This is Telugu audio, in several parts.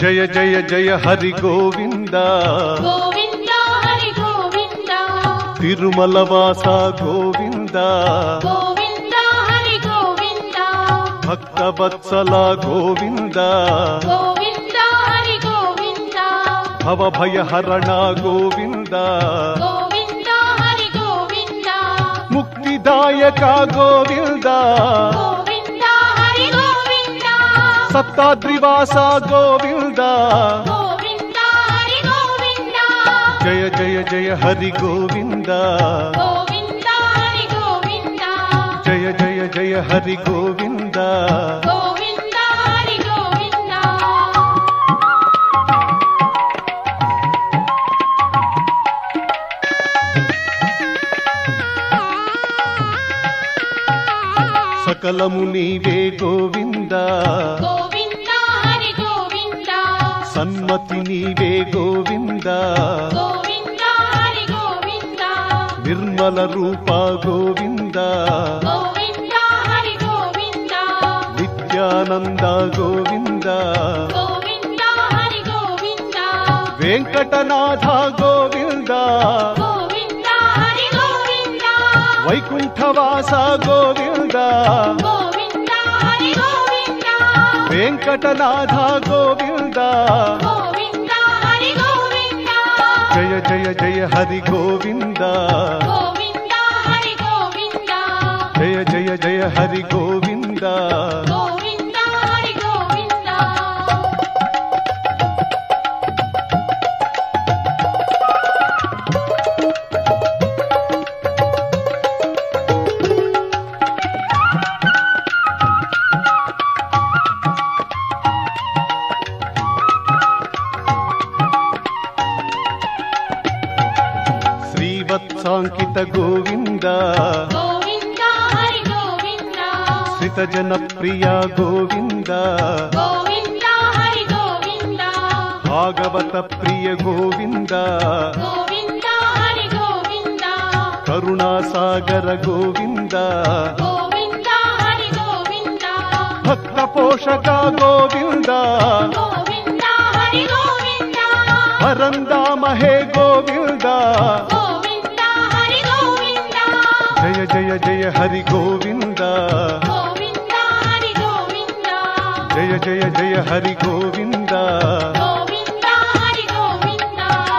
జయ జయ జయ హరి గోవింద గోవింద హరి గోవింద తిరుమల వాస గోవింద గోవింద హరి గోవింద భక్త వత్సల గోవింద గోవింద హరి గోవింద భవభయ హరణ గోవింద గోవింద హరి గోవింద ముక్తిదాయక గోవింద గోవింద హరి గోవింద సప్తాద్రివాస గోవింద గోవింద హరి గోవింద జయ జయ జయ హరి గోవింద గోవింద హరి గోవింద జయ జయ జయ హరి గోవింద గోవింద హరి గోవింద సకలము నీవే గోవింద గోవింద హరి గోవింద సన్మతి నీవే గోవింద గోవింద హరి గోవింద నిర్మల రూప గోవింద గోవింద హరి గోవింద నిత్యానంద గోవింద గోవింద హరి గోవింద వెంకటనాథ గోవింద గోవింద హరి గోవింద వైకుంఠవాస గోవింద గోవింద హరి గోవింద వెంకటనాథ గోవింద గోవింద హరి గోవింద జయ జయ జయ హరి గోవింద గోవింద హరి గోవింద జయ జయ జయ హరి గోవింద గోవింద హరి గోవింద శ్రీవత్సాంకిత గోవింద గోవింద హరి గోవింద శ్రితజన ప్రియ గోవింద గోవింద హరి గోవింద భాగవత ప్రియ గోవింద గోవింద హరి గోవింద కరుణాసాగర గోవింద గోవింద హరి గోవింద భక్త పోషక గోవింద గోవింద హరి గోవింద పరందామహే గోవింద గోవింద హరి గోవింద జయ జయ జయ హరి గోవింద గోవింద హరి గోవింద జయ జయ జయ హరి గోవింద గోవింద హరి గోవింద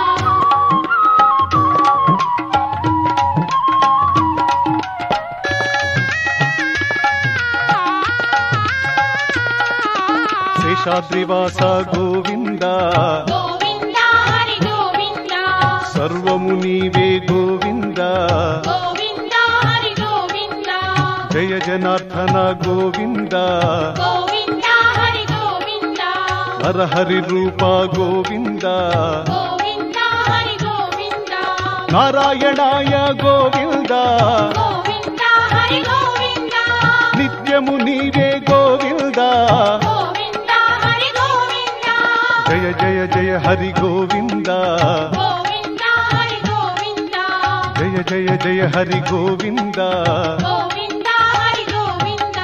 శేషాద్రివాస గోవింద గోవింద హరి గోవింద సర్వము నీవే గోవింద గోవింద హరి గోవింద జయ జనార్దన గోవింద గోవింద హరి గోవింద హరహరి రూప గోవింద గోవింద హరి గోవింద నారాయణాయ గోవింద గోవింద హరి గోవింద నిత్యము నీవే గోవింద గోవింద హరి గోవింద జయ జయ జయ హరి గోవింద గోవింద హరి గోవింద జయ జయ జయ హరి గోవింద గోవింద హరి గోవింద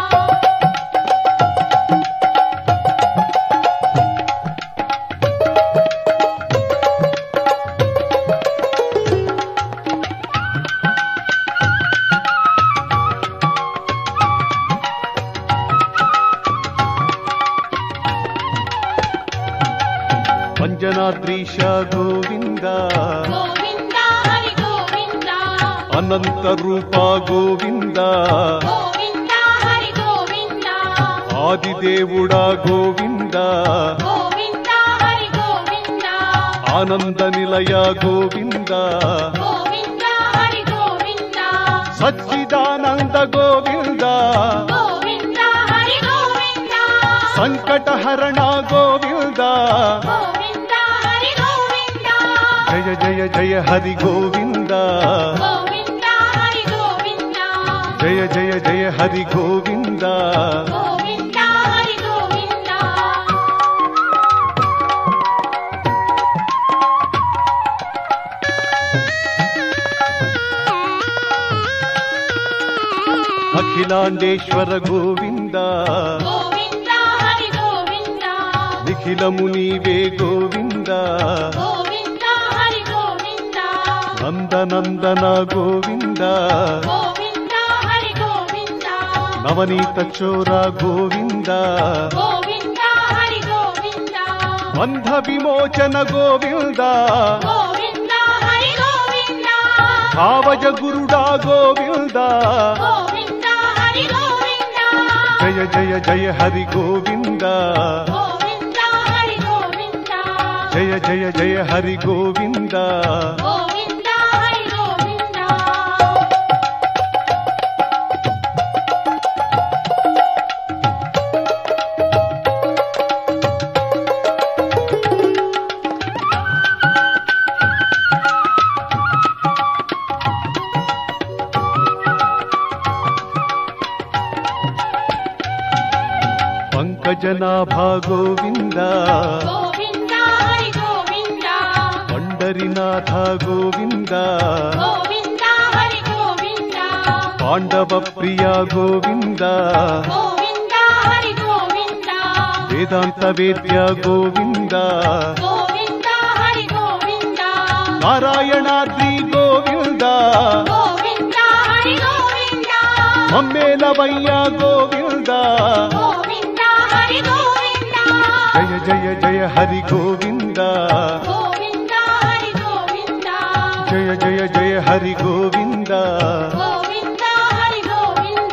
పంజనాద్రీశ గోవింద గోవింద హరి గోవింద అనంత రూప గోవింద గోవింద హరి గోవింద ఆదిదేవుడా గోవింద గోవింద హరి గోవింద ఆనంద నిలయ గోవింద గోవింద హరి గోవింద సచ్చిదానంద గోవింద గోవింద హరి గోవింద సంకటహరణ గోవింద గోవింద హరి గోవింద జయ జయ జయ హరి గోవింద గోవింద హరి గోవింద జయ జయ జయ హరి గోవింద గోవింద హరి గోవింద అఖిలాండేశ్వర గోవింద గోవింద హరి గోవింద అఖిలము నీవే గోవింద గోవింద హరి గోవింద నందనందన గోవింద గోవింద హరి గోవింద నవనీత చోర గోవింద గోవింద హరి గోవింద బంధ విమోచన గోవింద గోవింద హరి గోవింద భావజ గురుడా గోవింద గోవింద హరి గోవింద జయ జయ జయ హరి గోవింద గోవింద హరి గోవింద జయ జయ జయ హరి గోవింద గోవింద హరి గోవింద పంకజనాభ గోవింద గోవింద హరి గోవింద పండరినాథ గోవింద గోవింద హరి గోవింద పాండవ ప్రియ గోవింద గోవింద హరి గోవింద వేదాంత వేద్య గోవింద గోవింద హరి గోవింద నారాయణాద్రి గోవింద గోవింద హరి గోవింద మమ్మేలవయ్య గోవింద గోవింద హరి గోవింద జయ జయ జయ హరి గోవింద గోవింద హరి గోవింద జయ జయ జయ హరి గోవింద గోవింద హరి గోవింద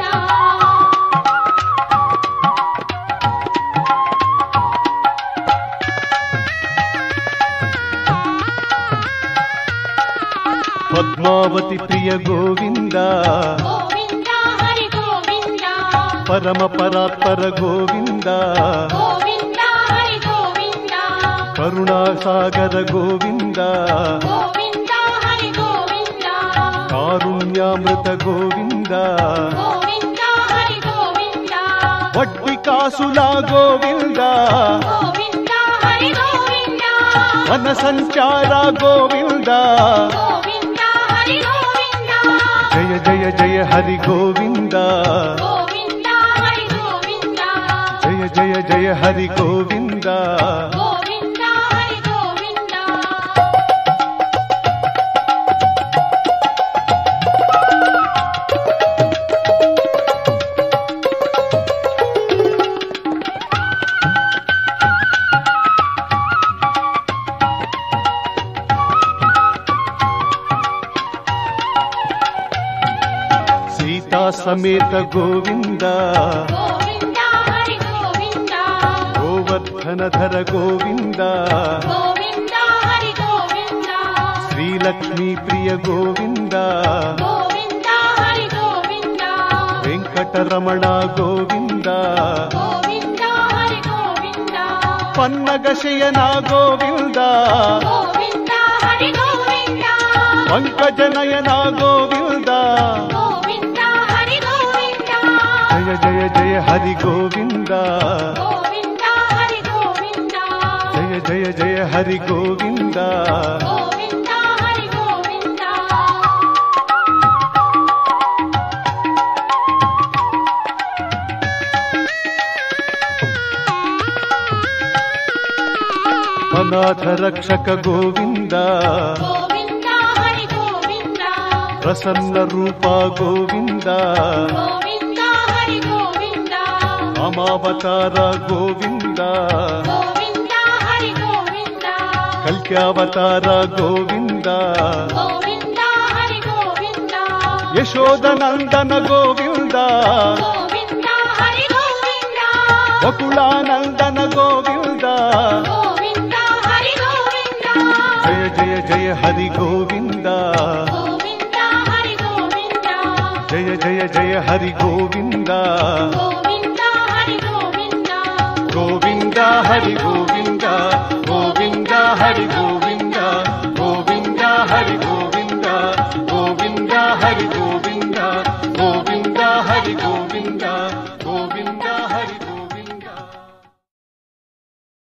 పద్మావతి ప్రియ గోవింద గోవింద హరి గోవింద పరమ పరాత్పర గోవింద గోవింద హరి గోవింద కరుణాసాగర గోవింద గోవింద హరి గోవింద కారుణ్యామృత గోవింద గోవింద హరి గోవింద వడ్డి కాసుల గోవింద గోవింద హరి గోవింద వన సంచార గోవింద గోవింద హరి గోవింద జయ జయ జయ హరి గోవింద గోవింద హరి గోవింద జయ జయ జయ హరి గోవింద గోవింద హరి గోవింద సీతా సమేత గోవింద గోవింద హరి గోవింద గోవర్ధనధర గోవింద గోవింద హరి గోవింద శ్రీలక్ష్మీ ప్రియ గోవింద గోవింద హరి గోవింద వెంకటరమణ గోవింద గోవింద హరి గోవింద పన్నగ శయన గోవింద గోవింద హరి గోవింద పంకజనయన గోవింద గోవింద హరి గోవింద జయ జయ జయ హరి గోవింద గోవింద హరి గోవింద జయ జయ జయ హరి గోవింద గోవింద హరి గోవింద అనాథ రక్షక గోవింద గోవింద హరి గోవింద ప్రసన్న రూప గోవింద గోవింద హరి గోవింద అమావతార గోవింద గోవింద హరి గోవింద కల్క్యావతార గోవింద గోవింద హరి గోవింద యశోదనందన గోవింద గోవింద హరి గోవింద వకుళానందన గోవింద గోవింద హరి గోవింద జయ జయ జయ హరి గోవింద గోవింద హరి గోవింద జయ జయ జయ హరి గోవింద గోవింద హరి గోవింద గోవింద హరి గోవింద గోవింద హరి గోవింద